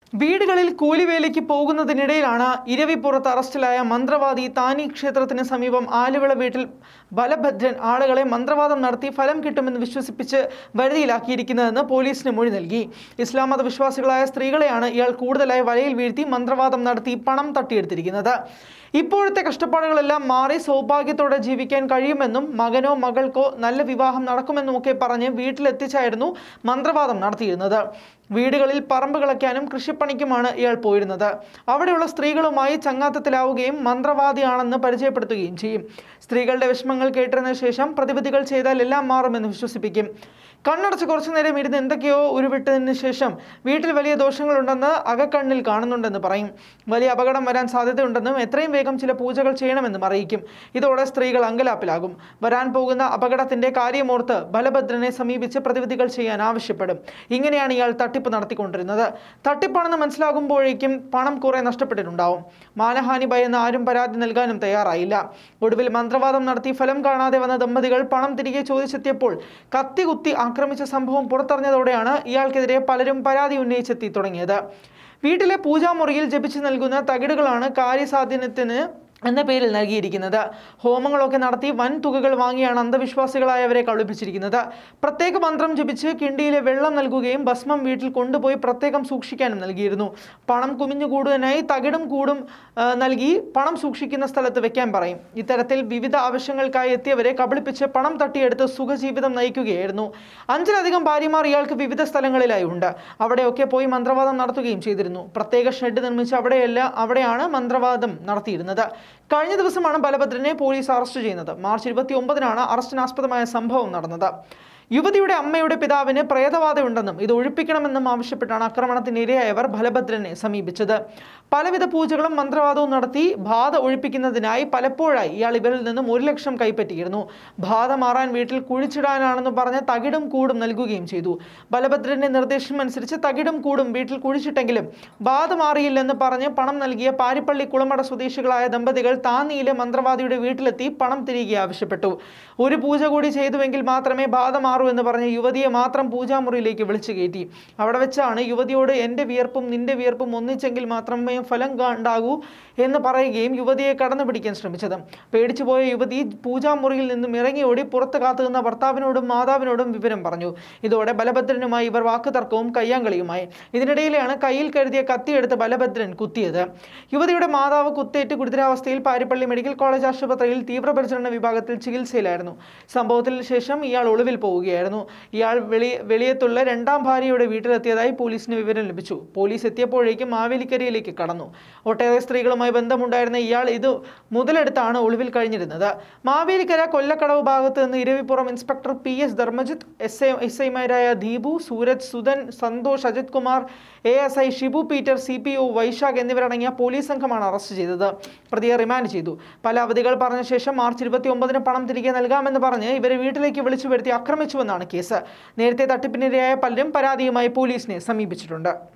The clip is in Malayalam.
വീടുകളിൽ കൂലിവേലയ്ക്ക് പോകുന്നതിനിടയിലാണ് ഇരവിപ്പുറത്ത് അറസ്റ്റിലായ മന്ത്രവാദി താനി ക്ഷേത്രത്തിന് സമീപം ആലുവിള വീട്ടിൽ ബലഭദ്രൻ ആളുകളെ മന്ത്രവാദം നടത്തി ഫലം കിട്ടുമെന്ന് വിശ്വസിപ്പിച്ച് വരുതിയിലാക്കിയിരിക്കുന്നതെന്ന് പോലീസിന് മൊഴി നൽകി ഇസ്ലാം മത വിശ്വാസികളായ സ്ത്രീകളെയാണ് ഇയാൾ കൂടുതലായി വലയിൽ വീഴ്ത്തി മന്ത്രവാദം നടത്തി പണം തട്ടിയെടുത്തിരിക്കുന്നത് ഇപ്പോഴത്തെ കഷ്ടപ്പാടുകളെല്ലാം മാറി സൗഭാഗ്യത്തോടെ ജീവിക്കാൻ കഴിയുമെന്നും മകനോ മകൾക്കോ നല്ല വിവാഹം നടക്കുമെന്നുമൊക്കെ പറഞ്ഞ് വീട്ടിലെത്തിച്ചായിരുന്നു മന്ത്രവാദം നടത്തിയിരുന്നത് വീടുകളിൽ പറമ്പ് കളയ്ക്കാനും കൃഷിപ്പണിക്കുമാണ് ഇയാൾ പോയിരുന്നത് അവിടെയുള്ള സ്ത്രീകളുമായി ചങ്ങാത്തത്തിലാവുകയും മന്ത്രവാദിയാണെന്ന് പരിചയപ്പെടുത്തുകയും ചെയ്യും സ്ത്രീകളുടെ വിഷമങ്ങൾ കേട്ടതിനു ശേഷം പ്രതിവിധികൾ ചെയ്താൽ എല്ലാം മാറുമെന്ന് വിശ്വസിപ്പിക്കും കണ്ണടച്ച് കുറച്ചു നേരം ഇരുന്ന് എന്തൊക്കെയോ ഉരുവിട്ടതിന് ശേഷം വീട്ടിൽ വലിയ ദോഷങ്ങളുണ്ടെന്ന് അകക്കണ്ണിൽ കാണുന്നുണ്ടെന്ന് പറയും വലിയ അപകടം വരാൻ സാധ്യതയുണ്ടെന്നും എത്രയും വേഗം ചില പൂജകൾ ചെയ്യണമെന്നും അറിയിക്കും ഇതോടെ സ്ത്രീകൾ അങ്കലാപ്പിലാകും വരാൻ പോകുന്ന അപകടത്തിന്റെ കാര്യമോർത്ത് ബലഭദ്രനെ സമീപിച്ച് പ്രതിവിധികൾ ചെയ്യാൻ ആവശ്യപ്പെടും ഇങ്ങനെയാണ് ഇയാൾ തട്ടിപ്പ് നടത്തിക്കൊണ്ടിരുന്നത് തട്ടിപ്പാണെന്ന് മനസ്സിലാകുമ്പോഴേക്കും പണം കുറെ നഷ്ടപ്പെട്ടിട്ടുണ്ടാവും മാനഹാനി ഭയന്ന് ആരും പരാതി നൽകാനും തയ്യാറായില്ല ഒടുവിൽ മന്ത്രവാദം നടത്തി ഫലം കാണാതെ വന്ന ദമ്പതികൾ പണം തിരികെ ചോദിച്ചെത്തിയപ്പോൾ കത്തി കുത്തി ആക്രമിച്ച സംഭവം പുറത്തറിഞ്ഞതോടെയാണ് ഇയാൾക്കെതിരെ പലരും പരാതി ഉന്നയിച്ചെത്തി തുടങ്ങിയത് വീട്ടിലെ പൂജാമുറിയിൽ ജപിച്ചു നൽകുന്ന തകിടുകളാണ് കാര്യസാധ്യത്തിന് എന്ന പേരിൽ നൽകിയിരിക്കുന്നത് ഹോമങ്ങളൊക്കെ നടത്തി വൻ തുകകൾ വാങ്ങിയാണ് അന്ധവിശ്വാസികളായവരെ കബളിപ്പിച്ചിരിക്കുന്നത് പ്രത്യേക മന്ത്രം ജപിച്ച് കിണ്ടിയിലെ വെള്ളം നൽകുകയും ഭസ്മം വീട്ടിൽ കൊണ്ടുപോയി പ്രത്യേകം സൂക്ഷിക്കാനും നൽകിയിരുന്നു പണം കുമിഞ്ഞുകൂടുവാനായി തകിടും കൂടും ആ, നൽകി പണം സൂക്ഷിക്കുന്ന സ്ഥലത്ത് വെക്കാൻ പറയും ഇത്തരത്തിൽ വിവിധ ആവശ്യങ്ങൾക്കായി എത്തിയവരെ കബളിപ്പിച്ച് പണം തട്ടിയെടുത്ത് സുഖജീവിതം നയിക്കുകയായിരുന്നു അഞ്ചിലധികം ഭാര്യമാർ ഇയാൾക്ക് വിവിധ സ്ഥലങ്ങളിലായി ഉണ്ട് അവിടെയൊക്കെ പോയി മന്ത്രവാദം നടത്തുകയും ചെയ്തിരുന്നു പ്രത്യേക ഷെഡ് നിർമ്മിച്ച് അവിടെയല്ല അവിടെയാണ് മന്ത്രവാദം നടത്തിയിരുന്നത് കഴിഞ്ഞ ദിവസമാണ് ബലഭദ്രനെ പോലീസ് അറസ്റ്റ് ചെയ്യുന്നത് മാർച്ച് ഇരുപത്തി ഒമ്പതിനാണ് അറസ്റ്റിനാസ്പദമായ സംഭവം നടന്നത് യുവതിയുടെ അമ്മയുടെ പിതാവിന് പ്രേതബാധയുണ്ടെന്നും ഇത് ഒഴിപ്പിക്കണമെന്നും ആവശ്യപ്പെട്ടാണ് ആക്രമണത്തിന് ഇരയായവർ ബലഭദ്രനെ സമീപിച്ചത് പലവിധ പൂജകളും മന്ത്രവാദവും നടത്തി ബാധ ഒഴിപ്പിക്കുന്നതിനായി പലപ്പോഴായി ഇയാൾ ഇവരിൽ നിന്നും ഒരു ലക്ഷം കൈപ്പറ്റിയിരുന്നു ബാധ മാറാൻ വീട്ടിൽ കുഴിച്ചിടാനാണെന്ന് പറഞ്ഞ് തകിടും കൂടും നൽകുകയും ചെയ്തു ബലഭദ്രന്റെ നിർദ്ദേശം അനുസരിച്ച് തകിടും കൂടും വീട്ടിൽ കുഴിച്ചിട്ടെങ്കിലും ബാധ മാറിയില്ലെന്ന് പറഞ്ഞ് പണം നൽകിയ പാരിപ്പള്ളി കുളമട സ്വദേശികളായ ദമ്പതികൾ താന്നിയിലെ മന്ത്രവാദിയുടെ വീട്ടിലെത്തി പണം തിരികെ ആവശ്യപ്പെട്ടു ഒരു പൂജ കൂടി ചെയ്തുവെങ്കിൽ മാത്രമേ ബാധ മാറൂ എന്ന് പറഞ്ഞ് യുവതിയെ മാത്രം പൂജാമുറിയിലേക്ക് വിളിച്ചു കയറ്റി അവിടെ വെച്ചാണ് യുവതിയോട് എൻ്റെ വിയർപ്പും നിന്റെ വിയർപ്പും ഒന്നിച്ചെങ്കിൽ മാത്രമേ ഫലം ഉണ്ടാകൂ എന്ന് പറയുകയും യുവതിയെ കടന്നു പിടിക്കാൻ ശ്രമിച്ചത് പേടിച്ചുപോയ യുവതി പൂജാമുറിയിൽ നിന്നും ഇറങ്ങി ഓടി പുറത്ത് കാത്തുനിന്ന ഭർത്താവിനോടും മാതാവിനോടും വിവരം പറഞ്ഞു ഇതോടെ ബലഭദ്രനുമായി ഇവർ വാക്കുതർക്കവും കയ്യാങ്കളിയുമായി ഇതിനിടയിലാണ് കയ്യിൽ കരുതിയ കത്തിയെടുത്ത് ബലഭദ്രൻ കുത്തിയത് യുവതിയുടെ മാതാവ് കുത്തേറ്റ് ഗുരുതരാവസ്ഥയിൽ പാരിപ്പള്ളി മെഡിക്കൽ കോളേജ് ആശുപത്രിയിൽ തീവ്രപരിചരണ വിഭാഗത്തിൽ ചികിത്സയിലായിരുന്നു സംഭവത്തിന് ശേഷം ഇയാൾ ഒളിവിൽ പോവുകയായിരുന്നു ഇയാൾ വെളി വെളിയത്തുള്ള രണ്ടാം ഭാര്യയുടെ വീട്ടിലെത്തിയതായി പോലീസിന് വിവരം ലഭിച്ചു പോലീസ് എത്തിയപ്പോഴേക്കും മാവേലിക്കരയിലേക്ക് കടന്നു ഒട്ടേറെ സ്ത്രീകളുമായി ബന്ധമുണ്ടായിരുന്ന ഇയാൾ ഇത് മുതലെടുത്താണ് ഒളിവിൽ കഴിഞ്ഞിരുന്നത് മാവേലിക്കര കൊല്ലക്കടവ് ഭാഗത്ത് നിന്ന് Iravipuram inspector P S Dharmajith S I S ഐമാരായ Deepu Sooraj Sudhan Santhosh Ajith Kumar A S I Shibu Peter C P O Vaisakh എന്നിവരടങ്ങിയ പോലീസ് സംഘമാണ് അറസ്റ്റ് ചെയ്തത് പ്രതിയെ റിമാൻഡ് ചെയ്തു പല അവധികൾ പറഞ്ഞ ശേഷം മാർച്ച് ഇരുപത്തി ഒമ്പതിന് പണം തിരികെ നൽകാമെന്ന് പറഞ്ഞ് ഇവരെ വീട്ടിലേക്ക് വിളിച്ചു വരുത്തി ആക്രമിച്ചുവെന്നാണ് കേസ് നേരത്തെ തട്ടിപ്പിനിരയായ പലരും പരാതിയുമായി പോലീസിനെ സമീപിച്ചിട്ടുണ്ട്